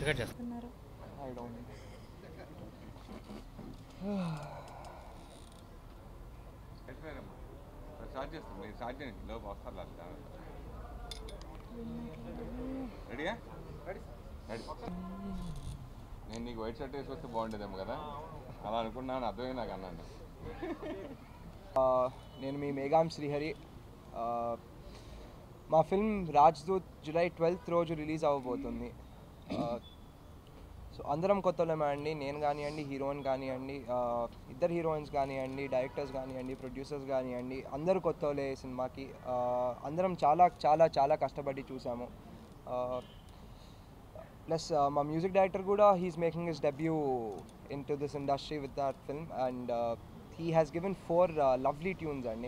Record చేస్తాను ఉన్నారు I don't start చేస్తాం మీరు స్టార్ట్ చేయండి లోపు వస్తారు లాస్ట్ రెడీయా రెడీ నేను నీకు వైట్ షర్ట్ వేసి వస్తే బాగుండేదేమో కదా అలా అనుకున్నాను అర్థమైంది నాకు అన్నాను నేను మీ మేఘాం శ్రీహరి ఆ, మా ఫిల్మ్ రాజ్దూత్ జూలై ట్వెల్త్ రోజు రిలీజ్ అవ్వబోతుంది సో అందరం కొత్తలేమే అండి నేను కానివ్వండి హీరోయిన్ కానివ్వండి ఆ, ఇద్దరు హీరోయిన్స్ కానివ్వండి డైరెక్టర్స్ కానివ్వండి ప్రొడ్యూసర్స్ కానివ్వండి అందరూ కొత్తలే ఈ సినిమాకి ఆ, అందరం చాలా చాలా చాలా కష్టపడి చూసాము ప్లస్ మా మ్యూజిక్ డైరెక్టర్ కూడా he's making his debut in to this industry with that film and he has given four lovely tunes అండి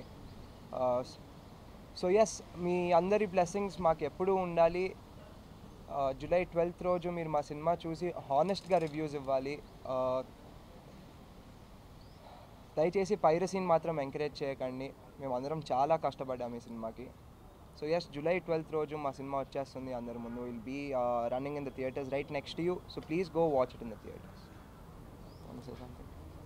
సో ఎస్ మీ అందరి బ్లెస్సింగ్స్ మాకు ఎప్పుడూ ఉండాలి జూలై ట్వెల్త్ రోజు మీరు మా సినిమా చూసి హానెస్ట్గా రివ్యూస్ ఇవ్వాలి Uh, దయచేసి పైరసీని మాత్రం ఎంకరేజ్ చేయకండి మేము అందరం చాలా కష్టపడ్డాము ఈ సినిమాకి సో ఎస్ జూలై ట్వెల్త్ రోజు మా సినిమా వచ్చేస్తుంది అందరి ముందు will be running in the theatres right next you so please go watch it in the theatres something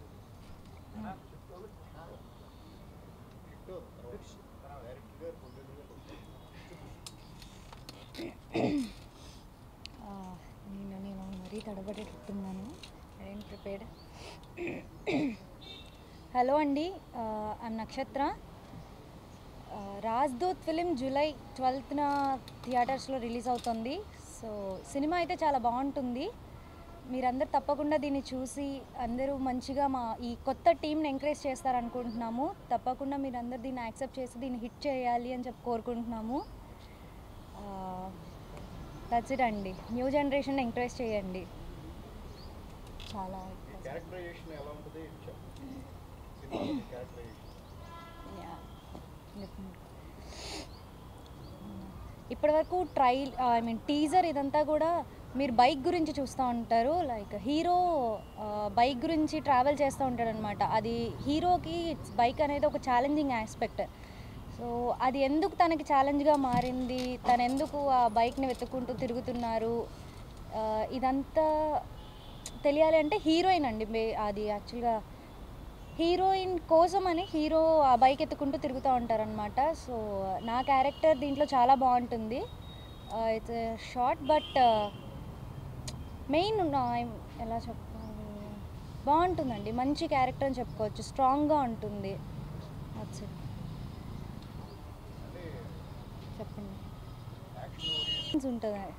ఆ, నేను నేను మరీ తడబడేటట్టున్నాను ఐ ప్రిపేర్డ్ హలో అండి ఐమ్ నక్షత్ర ఆ, రాజ్దూత్ ఫిలిం జూలై ట్వెల్త్న థియేటర్స్లో రిలీజ్ అవుతుంది సో సినిమా అయితే చాలా బాగుంటుంది మీరందరూ తప్పకుండా దీన్ని చూసి అందరూ మంచిగా మా ఈ కొత్త టీంని ఎంకరేజ్ చేస్తారనుకుంటున్నాము తప్పకుండా మీరందరూ దీన్ని యాక్సెప్ట్ చేసి దీన్ని హిట్ చేయాలి అని చెప్పి కోరుకుంటున్నాము దట్స్ ఇట్ అండి న్యూ జనరేషన్ ఎంకరేజ్ చేయండి చాలా క్యారెక్టరైజేషన్ ఎలా ఉంటుంది క్యారెక్టరైజేషన్ Yeah, definitely. ఇప్పటివరకు ట్రైల్ ఐ మీన్ టీజర్ ఇదంతా కూడా మీరు బైక్ గురించి చూస్తూ ఉంటారు లైక్ హీరో బైక్ గురించి ట్రావెల్ చేస్తూ ఉంటాడు అనమాట అది హీరోకి బైక్ అనేది ఒక ఛాలెంజింగ్ ఆస్పెక్ట్ సో అది ఎందుకు తనకి ఛాలెంజ్గా మారింది తను ఎందుకు ఆ బైక్ని వెతుక్కుంటూ తిరుగుతున్నారు ఆ, ఇదంతా తెలియాలి అంటే హీరోయిన్ అండి మే- అది యాక్చువల్గా హీరోయిన్ కోసం అని హీరో ఆ బైక్ ఎత్తుకుంటూ తిరుగుతూ ఉంటారనమాట సో నా క్యారెక్టర్ దీంట్లో చాలా బాగుంటుంది ఇట్స్ షార్ట్ బట్ మెయిన్ ఎలా చెప్పాలి బాగుంటుందండి మంచి క్యారెక్టర్ అని చెప్పుకోవచ్చు స్ట్రాంగ్గా ఉంటుంది That's it. చెప్పండి ఉంటుంది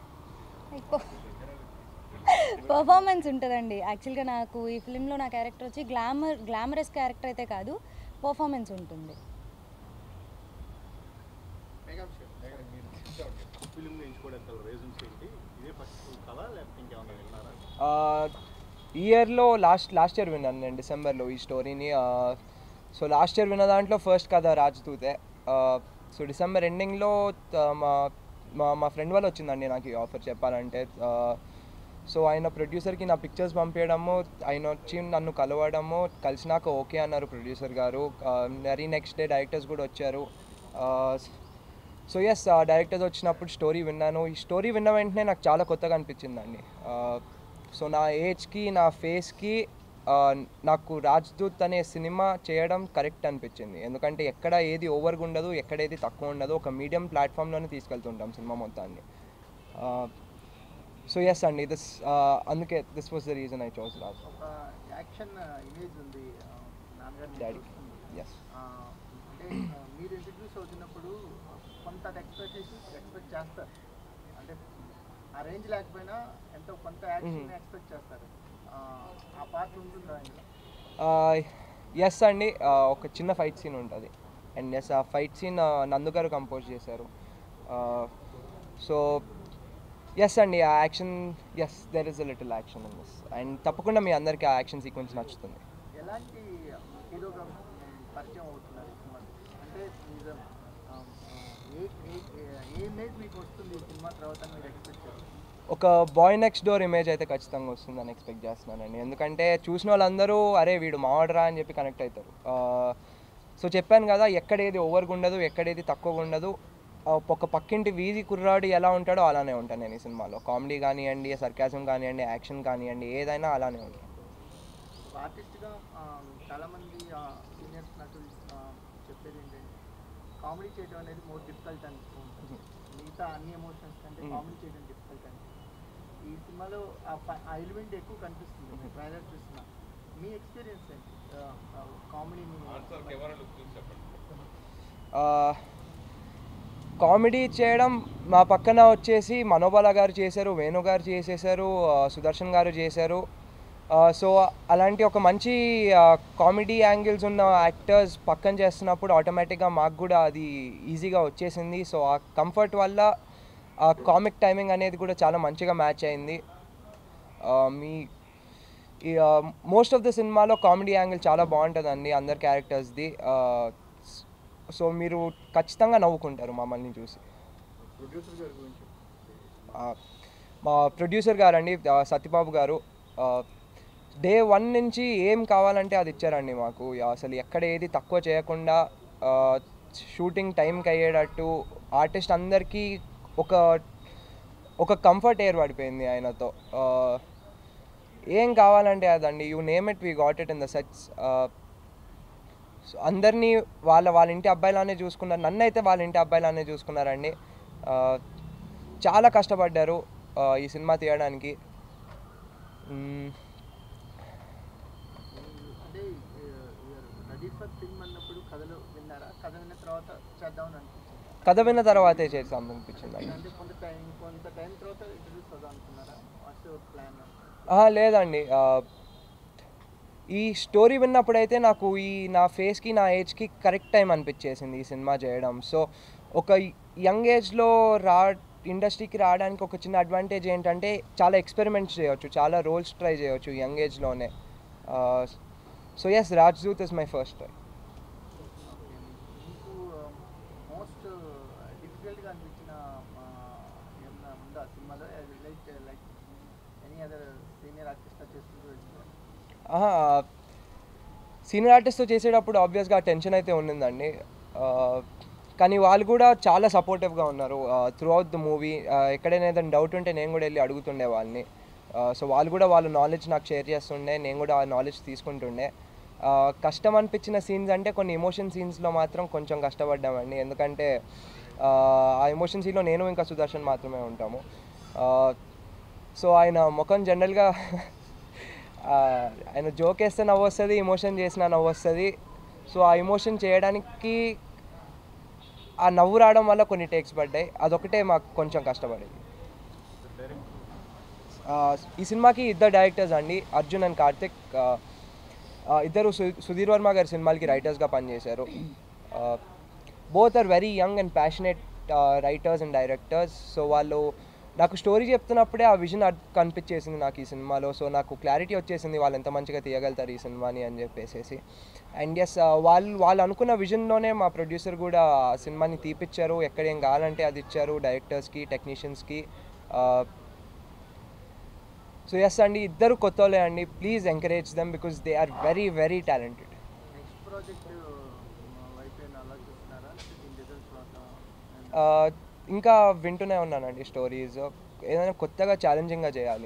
పర్ఫార్మెన్స్ ఉంటుందండి యాక్చువల్గా నాకు ఈ ఫిలింలో నా క్యారెక్టర్ వచ్చి గ్లామర్ గ్లామరస్ క్యారెక్టర్ అయితే కాదు పర్ఫార్మెన్స్ ఉంటుంది ఫిల్మ్ ఎంచుకోవడానికి రీజన్స్ ఏంటి ఇదే ఫస్ట్ కదా లేకపోతే ఇంకేమన్నా విన్నారా ఈ ఇయర్లో లాస్ట్ లాస్ట్ ఇయర్ విన్నాను నేను డిసెంబర్లో ఈ స్టోరీని సో లాస్ట్ ఇయర్ విన్న దాంట్లో ఫస్ట్ కథ రాజ్దూతే సో డిసెంబర్ ఎండింగ్లో మా మా మా ఫ్రెండ్ వాళ్ళు వచ్చిందండి నాకు ఈ ఆఫర్ చెప్పాలంటే సో ఆయన ప్రొడ్యూసర్కి నా పిక్చర్స్ పంపించడము ఆయన వచ్చి నన్ను కలవడము కలిసినాక ఓకే అన్నారు ప్రొడ్యూసర్ గారు మరీ నెక్స్ట్ డే డైరెక్టర్స్ కూడా వచ్చారు సో ఎస్ డైరెక్టర్స్ వచ్చినప్పుడు స్టోరీ విన్నాను ఈ స్టోరీ విన్న వెంటనే నాకు చాలా కొత్తగా అనిపించిందండి సో నా ఏజ్కి నా ఫేస్కి నాకు రాజ్దూత్ అనే సినిమా చేయడం కరెక్ట్ అనిపించింది ఎందుకంటే ఎక్కడ ఏది ఓవర్గా ఉండదు ఎక్కడ ఏది తక్కువ ఉండదు ఒక మీడియం ప్లాట్ఫామ్లోనే తీసుకెళ్తుంటాం సినిమా మొత్తాన్ని సో ఎస్ అండి దిస్ అందుకే this was the reason I chose Raj ఒక యాక్షన్ ఇమేజ్ ఉంది ఆ, నాన్నగారిని డాడీ చూస్తుంది. ఎస్ ఆ, అంటే ఆ, మీరు ఇంట్రడ్యూస్ అవుతున్నప్పుడు కొంత ఎక్స్పెక్టేషన్ ఎక్స్పెక్ట్ చేస్తారు అంటే ఆ రేంజ్ లేకపోయినా ఎంతో కొంత యాక్షన్ ఎక్స్పెక్ట్ చేస్తారు ఆ, ఆ పార్ట్ ఉంటుందా ఇందులో ఎస్ అండి ఆ, ఒక చిన్న ఫైట్ సీన్ ఉంటుంది అండ్ ఎస్ ఆ ఫైట్ సీన్ నందు గారు కంపోజ్ చేశారు సో ఎస్ అండి ఆ action yes there is a little action in this and తప్పకుండా మీ అందరికీ ఆ యాక్షన్ సీక్వెన్స్ నచ్చుతుంది ఎలాంటి హీరోగా పరిచయం అవుతున్నారు ఈ సినిమా అంటే నిజం ఆ, ఏ ఏ- ఏ- ఏ ఇమేజ్ మీకు వస్తుంది ఈ సినిమా తర్వాత మీరు ఎక్స్పెక్ట్ చేస్తారు ఒక బాయ్ నెక్స్ట్ డోర్ ఇమేజ్ అయితే ఖచ్చితంగా వస్తుందని ఎక్స్పెక్ట్ చేస్తున్నానండి ఎందుకంటే చూసిన వాళ్ళందరూ అరే వీడు మావాడరా అని చెప్పి కనెక్ట్ అవుతారు సో చెప్పాను కదా ఎక్కడేది ఓవర్గా ఉండదు ఎక్కడేది తక్కువగా ఉండదు ఆ, ఒక పక్కింటి వీధి కుర్రాడు ఎలా ఉంటాడో అలానే ఉంటాను నేను ఈ సినిమాలో కామెడీ కానివ్వండి సర్కాజం కానివ్వండి యాక్షన్ కానివ్వండి ఏదైనా అలానే ఉంటాను ఆర్టిస్ట్గా చాలామంది సీనియర్స్ నటులు ఆ, చెప్పేది ఏంటంటే కామెడీ చేయడం అనేది మోర్ డిఫికల్ట్ అనిపిస్తూ ఉంటుంది మిగతా అన్ని ఎమోషన్స్ కంటే Mm. కామెడీ చేయడం డిఫికల్ట్ అని ఈ సినిమాలో ఆ ప- ఆ ఎలిమెంట్ ఎక్కువ కనిపిస్తుంది మీరు ట్రైలర్ చూస్తున్నా మీ ఎక్స్పీరియన్స్ ఏంటి కామెడీని కామెడీ చేయడం మా పక్కన వచ్చేసి మనోబాల గారు చేశారు వేణు గారు చేసేసారు ఆ, సుదర్శన్ గారు చేశారు సో అలాంటి ఒక మంచి కామెడీ యాంగిల్స్ ఉన్న యాక్టర్స్ పక్కన చేస్తున్నప్పుడు ఆటోమేటిక్గా మాకు కూడా అది ఈజీగా వచ్చేసింది సో ఆ కంఫర్ట్ వల్ల ఆ కామిక్ టైమింగ్ అనేది కూడా చాలా మంచిగా మ్యాచ్ అయింది ఆ, మీ మోస్ట్ ఆఫ్ ద సినిమాలో కామెడీ యాంగిల్ చాలా బాగుంటుందండి అందరి క్యారెక్టర్స్ది సో మీరు ఖచ్చితంగా నవ్వుకుంటారు మమ్మల్ని చూసి ప్రొడ్యూసర్ గారి గురించి ఆ, మా ప్రొడ్యూసర్ గారండి ఆ, సత్యబాబు గారు డే వన్ నుంచి ఏం కావాలంటే అది ఇచ్చారండి మాకు అసలు ఎక్కడ ఏది తక్కువ చేయకుండా షూటింగ్ టైంకి అయ్యేటట్టు ఆర్టిస్ట్ అందరికీ ఒక ఒక కంఫర్ట్ ఏర్పడిపోయింది ఆయనతో ఆ, ఏం కావాలంటే అదండి you name it we got it in the sets so అందరినీ వాళ్ళ వాళ్ళ ఇంటి అబ్బాయిలానే చూసుకున్నారు నన్ను అయితే వాళ్ళ ఇంటి అబ్బాయిలానే చూసుకున్నారండి ఆ, చాలా కష్టపడ్డారు ఆ, ఈ సినిమా తీయడానికి మ్మ్, అంటే రెడీ ఫర్ ఫిల్మ్ అన్నప్పుడు కథలు విన్నారా కథ విన్న తర్వాత చేద్దామని అనిపించింది కథ విన్న తర్వాతే చేసాం అనిపించిందండి అంటే కొంత టైం కొంత టైం తర్వాత ఇంట్రడ్యూస్ అవుదాం అనుకున్నారా వాట్స్ యువర్ ప్లాన్ ఆహా, లేదండి ఆ, ఈ స్టోరీ విన్నప్పుడైతే నాకు ఈ నా ఫేస్కి నా ఏజ్కి కరెక్ట్ టైం అనిపించేసింది ఈ సినిమా చేయడం సో ఒక యంగ్ ఏజ్లో రా ఇండస్ట్రీకి రావడానికి ఒక చిన్న అడ్వాంటేజ్ ఏంటంటే చాలా ఎక్స్పెరిమెంట్స్ చేయొచ్చు చాలా రోల్స్ ట్రై చేయొచ్చు యంగ్ ఏజ్లోనే so yes Rajdooth is my first try మీకు మోస్ట్ డిఫికల్ట్గా అనిపించిన ఆ, ఏమన్నా ఉందా సినిమాలో like like any other senior artist చేసుకుంటూ వెళ్తున్నారు సీనియర్ ఆర్టిస్ట్తో చేసేటప్పుడు ఆబ్వియస్గా టెన్షన్ అయితే ఉండిందండి ఆ, కానీ వాళ్ళు కూడా చాలా సపోర్టివ్గా ఉన్నారు త్రూ అవుట్ ద మూవీ ఎక్కడైనా ఏదైనా డౌట్ ఉంటే నేను కూడా వెళ్ళి అడుగుతుండే వాళ్ళని సో వాళ్ళు కూడా వాళ్ళ నాలెడ్జ్ నాకు షేర్ చేస్తుండే నేను కూడా ఆ నాలెడ్జ్ తీసుకుంటుండే ఆ, కష్టం అనిపించిన సీన్స్ అంటే కొన్ని ఎమోషన్ సీన్స్లో మాత్రం కొంచెం కష్టపడ్డామండి ఎందుకంటే ఆ, ఆ ఎమోషన్ సీన్లో నేను ఇంకా సుదర్శన్ మాత్రమే ఉంటాము సో ఆయన ముఖం జనరల్గా ఆ, ఆయన జోక్ వేస్తే నవ్వు వస్తుంది ఎమోషన్ చేసినా నవ్వు వస్తుంది సో ఆ ఎమోషన్ చేయడానికి ఆ నవ్వు రావడం వల్ల కొన్ని టేక్స్ పడ్డాయి అదొకటే మాకు కొంచెం కష్టపడేది ఆ, ఈ సినిమాకి ఇద్దరు డైరెక్టర్స్ అండి అర్జున్ అండ్ కార్తిక్ ఆ, ఆ, ఇద్దరు సు- సుధీర్ వర్మ గారి సినిమాలకి రైటర్స్గా పనిచేశారు both are very young and passionate writers and directors so వాళ్ళు నాకు స్టోరీ చెప్తున్నప్పుడే ఆ విజన్ కనిపించేసింది నాకు ఈ సినిమాలో సో నాకు క్లారిటీ వచ్చేసింది వాళ్ళు ఎంత మంచిగా తీయగలుగుతారు ఈ సినిమాని అని చెప్పేసేసి అండ్ ఎస్ వాళ్ళు వాళ్ళు అనుకున్న విజన్లోనే మా ప్రొడ్యూసర్ కూడా ఆ సినిమాని తీపిచ్చారు ఎక్కడ ఏం కావాలంటే అది ఇచ్చారు డైరెక్టర్స్కి టెక్నీషియన్స్కి సో ఎస్ అండి ఇద్దరు కొత్త వాళ్ళే అండి please encourage them because they are very very talented next project వైపు ఏమైనా అలా చూస్తున్నారా లేకపోతే దీని రిజల్ట్ తర్వాత ఆ, ఇంకా వింటూనే ఉన్నానండి స్టోరీస్ ఏదైనా కొత్తగా ఛాలెంజింగ్గా చేయాలి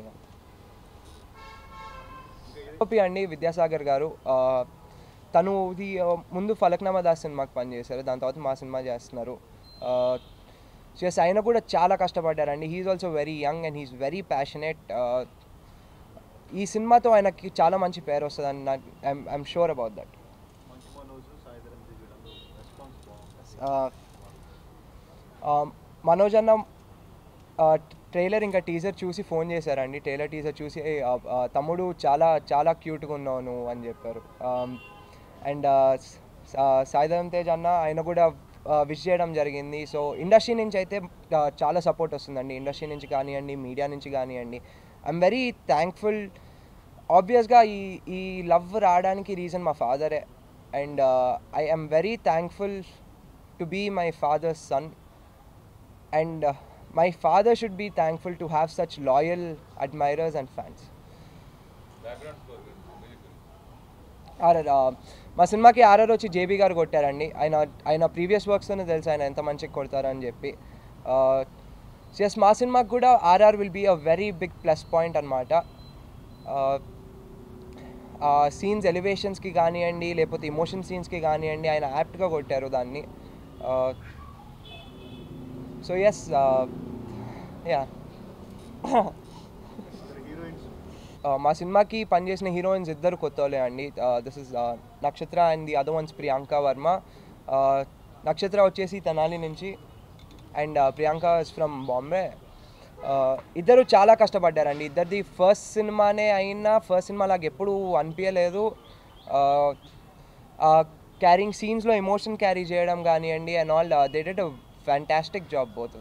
ఓపి అండి విద్యాసాగర్ గారు ఆ, తను ఇది ఆ, ముందు ఫలక్నామా దాస్ సినిమాకి పనిచేశారు దాని తర్వాత మా సినిమా చేస్తున్నారు చేసి ఆయన కూడా చాలా కష్టపడ్డారండి he's also very young and he's very passionate ఈ సినిమాతో ఆయనకి చాలా మంచి పేరు వస్తుందని నాకు ఐఎమ్ షూర్ అబౌట్ దట్ మంచి మనోజ్ సాయిధరం దిగడంలో రెస్పాన్స్ బాగుంది ఆ, ఆ, మనోజ్ అన్న ట్రైలర్ ఇంకా టీజర్ చూసి ఫోన్ చేశారండి ట్రైలర్ టీజర్ చూసి "ఏయ్, ఆ, ఆ, తమ్ముడు చాలా చాలా క్యూట్గా ఉన్నావు నువ్వు అని చెప్పారు అండ్ సాయిధరం తేజ్ అన్న ఆయన కూడా విష్ చేయడం జరిగింది సో ఇండస్ట్రీ నుంచి అయితే ఆ, చాలా సపోర్ట్ వస్తుందండి ఇండస్ట్రీ నుంచి కానివ్వండి మీడియా నుంచి కానివ్వండి ఐఎమ్ వెరీ థ్యాంక్ఫుల్ ఆబ్వియస్గా ఈ ఈ లవ్ రావడానికి రీజన్ మా ఫాదరే and I am very thankful to be my father's son and my father should be thankful to have such loyal admirers and fans RR మా సినిమాకి ఆర్ఆర్ వచ్చి జేబీ గారు కొట్టారండి ఆయన ఆయన ప్రీవియస్ వర్క్స్తోనే తెలుసు ఆయన ఎంత మంచిగా కొడతారని చెప్పి ఎస్ మా సినిమాకి కూడా RR will be a very big plus point అనమాట సీన్స్ ఎలివేషన్స్కి కానివ్వండి లేకపోతే ఇమోషన్ సీన్స్కి కానివ్వండి ఆయన యాప్ట్గా కొట్టారు దాన్ని సో ఎస్ యా మా సినిమాకి పనిచేసిన హీరోయిన్స్ ఇద్దరు కొత్త వాళ్ళే అండి this is Nakshatra and the other one's Priyanka Varma Uh, Nakshatra వచ్చేసి తెనాలి నుంచి and Priyanka is from Bombay ఇద్దరు చాలా కష్టపడ్డారండి ఇద్దరిది ఫస్ట్ సినిమానే అయినా ఫస్ట్ సినిమా నాకు ఎప్పుడు అనిపించలేదు క్యారింగ్ సీన్స్లో ఎమోషన్ క్యారీ చేయడం కానివ్వండి and all they did a fantastic job both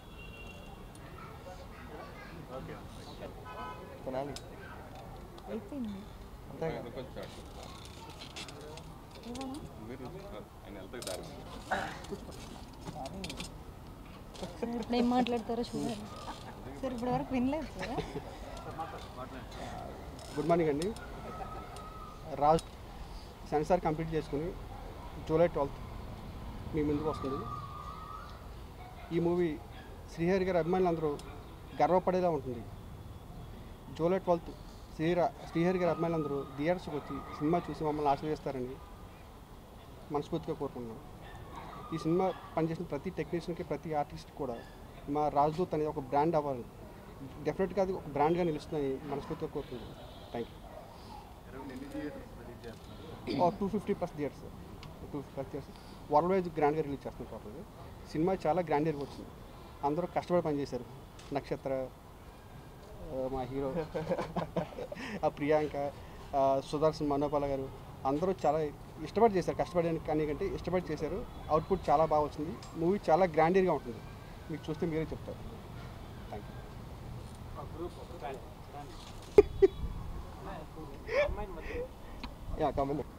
Tenali అయిపోయింది అంతే కదా. ఎందుకు వచ్చాడు నువ్వే చూసుకో. ఆయన వెళ్తాడు దారి సార్ ఇప్పుడు ఏం మాట్లాడతారో చూడండి సార్ ఇప్పటి వరకు వినలేదు సార్ గుడ్ మార్నింగ్ అండి రాజ్ సెన్సార్ కంప్లీట్ చేసుకుని జూలై ట్వెల్త్ మీ ముందుకు వస్తుంది ఈ మూవీ శ్రీహరి గారి అభిమానులు అందరూ గర్వపడేలా ఉంటుంది జూలై ట్వెల్త్ శ్రీహరి శ్రీహరి గారి అభిమానులు అందరూ థియేటర్స్కి వచ్చి సినిమా చూసి మమ్మల్ని ఆశీర్వదిస్తారని మనస్ఫూర్తిగా కోరుకుంటున్నాం ఈ సినిమా పనిచేసిన ప్రతి టెక్నీషియన్కి ప్రతి ఆర్టిస్ట్ కూడా మా రాజదూత్ అనేది ఒక బ్రాండ్ అవ్వాలి డెఫినెట్గా అది ఒక బ్రాండ్గా నిలుస్తుందని మనస్ఫూర్తిగా కోరుకుంటున్నాం thank you two fifty plus theatres two fifty plus theatres world wise గ్రాండ్గా రిలీజ్ చేస్తున్నాం టోటల్గా సినిమా చాలా గ్రాండ్గా వచ్చింది అందరూ కష్టపడి పనిచేశారు నక్షత్ర ఆ, మా హీరో ఆ ప్రియాంక ఆ, సుదర్శన్ మనోపాల గారు అందరూ చాలా ఇష్టపడి చేశారు కష్టపడి కానీ కంటే ఇష్టపడి చేశారు అవుట్పుట్ చాలా బాగా వచ్చింది మూవీ చాలా గ్రాండీర్గా ఉంటుంది మీకు చూస్తే మీరే చెప్తారు థ్యాంక్ యూ యా కమెంట్